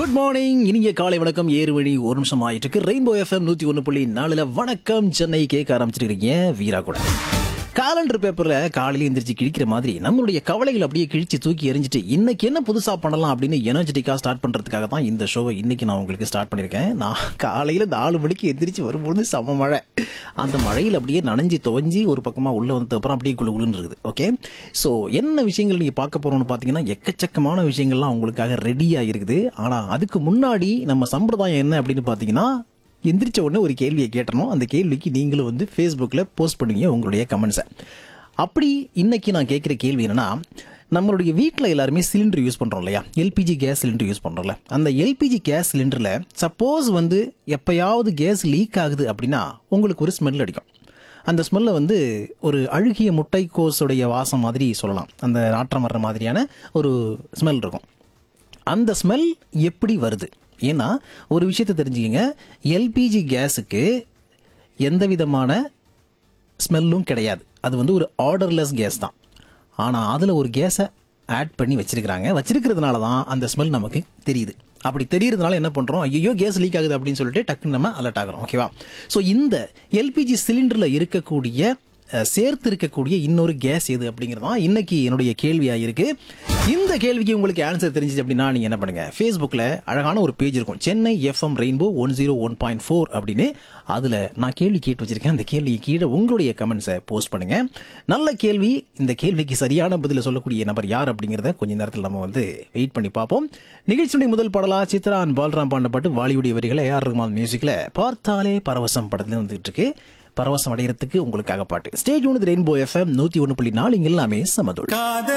good morning இனிய காலை வணக்கம் ஏறு வழி ஒரு நிமிஷம் ஆயிட்டு இருக்கு ரெயின்போ எஃப்எம் நூத்தி ஒன்று புள்ளி நாலுல வணக்கம் சென்னை கேட்க ஆரம்பிச்சிருக்கீங்க வீரா கூட காலண்டர் பேப்பர்ல காலையில எந்திரிச்சு கிழிக்கிற மாதிரி நம்மளுடைய கவலைகள் அப்படியே கிழிச்சு தூக்கி எறிஞ்சிட்டு இன்னைக்கு என்ன புதுசா பண்ணலாம் அப்படின்னு எனர்ஜெட்டிக்கா ஸ்டார்ட் பண்றதுக்காக தான் இந்த ஷோவை இன்னைக்கு நான் உங்களுக்கு ஸ்டார்ட் பண்ணிருக்கேன் நான் காலையில நாலு மணிக்கு எந்திரிச்சு வரும்போது செம மழை அந்த மழையில் அப்படியே நனைஞ்சு துவஞ்சி ஒரு பக்கமா உள்ள வந்ததுக்கு அப்புறம் அப்படியே குழு குழுன்னு இருக்குது ஓகே ஸோ என்ன விஷயங்கள் நீங்க பார்க்க போறோம்னு பார்த்தீங்கன்னா எக்கச்சக்கமான விஷயங்கள்லாம் உங்களுக்காக ரெடியாக இருக்குது ஆனா அதுக்கு முன்னாடி நம்ம சம்பிரதாயம் என்ன அப்படின்னு பார்த்தீங்கன்னா எந்திரிச்ச உடனே ஒரு கேள்வியை கேட்டணும் அந்த கேள்விக்கு நீங்களும் வந்து ஃபேஸ்புக்கில் போஸ்ட் பண்ணுவீங்க உங்களுடைய கமெண்ட்ஸை அப்படி இன்னைக்கு நான் கேட்குற கேள்வி என்னன்னா நம்மளுடைய வீட்டில் எல்லாருமே சிலிண்டர் யூஸ் பண்ணுறோம் இல்லையா எல்பிஜி கேஸ் சிலிண்டர் யூஸ் பண்ணுறோம்ல அந்த எல்பிஜி கேஸ் சிலிண்டரில் சப்போஸ் வந்து எப்பயாவது கேஸ் லீக் ஆகுது அப்படின்னா உங்களுக்கு ஒரு ஸ்மெல் அடிக்கும் அந்த ஸ்மெல்லை வந்து ஒரு அழுகிய முட்டைக்கோஸுடைய வாசம் மாதிரி சொல்லலாம் அந்த நாற்றம் வர்ற மாதிரியான ஒரு ஸ்மெல் இருக்கும் அந்த ஸ்மெல் எப்படி வருது ஏன்னா ஒரு விஷயத்தை தெரிஞ்சுக்கங்க எல்பிஜி கேஸுக்கு எந்த விதமான ஸ்மெல்லும் கிடையாது அது வந்து ஒரு ஆர்டர்லெஸ் கேஸ் தான் ஆனால் அதில் ஒரு கேஸை ஆட் பண்ணி வச்சிருக்கிறாங்க வச்சிருக்கிறதுனால தான் அந்த ஸ்மெல் நமக்கு தெரியுது அப்படி தெரியறதுனால என்ன பண்ணுறோம் ஐயோ கேஸ் லீக் ஆகுது அப்படின்னு சொல்லிட்டு டக்குன்னு நம்ம அலர்ட் ஆகிறோம் ஓகேவா ஸோ இந்த எல்பிஜி சிலிண்டரில் இருக்கக்கூடிய அஹ், சேர்த்து இருக்கக்கூடிய இன்னொரு கேஸ் எது அப்படிங்கிறது தான் இன்னைக்கு என்னுடைய கேள்வியாக இருக்கு இந்த கேள்விக்கு உங்களுக்கு ஆன்சர் தெரிஞ்சிச்சு அப்படின்னா நீங்கள் என்ன பண்ணுங்க ஃபேஸ்புக்கில் அழகான ஒரு பேஜ் இருக்கும் Chennai FM rainbow one zero one point four அப்படின்னு அதில் நான் கேள்வி கேட்டு வச்சிருக்கேன் அந்த கேள்விக்கு கீழே உங்களுடைய கமெண்ட்ஸை போஸ்ட் பண்ணுங்க நல்ல கேள்வி இந்த கேள்விக்கு சரியான பதில சொல்லக்கூடிய நபர் யார் அப்படிங்கிறத கொஞ்ச நேரத்தில் நம்ம வந்து வெயிட் பண்ணி பார்ப்போம் நிகழ்ச்சியுடைய முதல் பாடலா சித்ரா அண்ட் பால்ராம் பாண்ட பாட்டு வாலிவுடைய வரிகளை ஏஆர் ரஹ்மான் மியூசிக்கில் பார்த்தாலே பரவசம் படத்துல வந்துட்டு இருக்கு பரவசம் அடைகிறதுக்கு உங்களுக்காக பாட்டு ஸ்டேஜ் ஒன்று ரெயின்போ எஃப்எம் நூற்றி ஒன்று புள்ளி நாலு இங்க எல்லாமே சமதுள்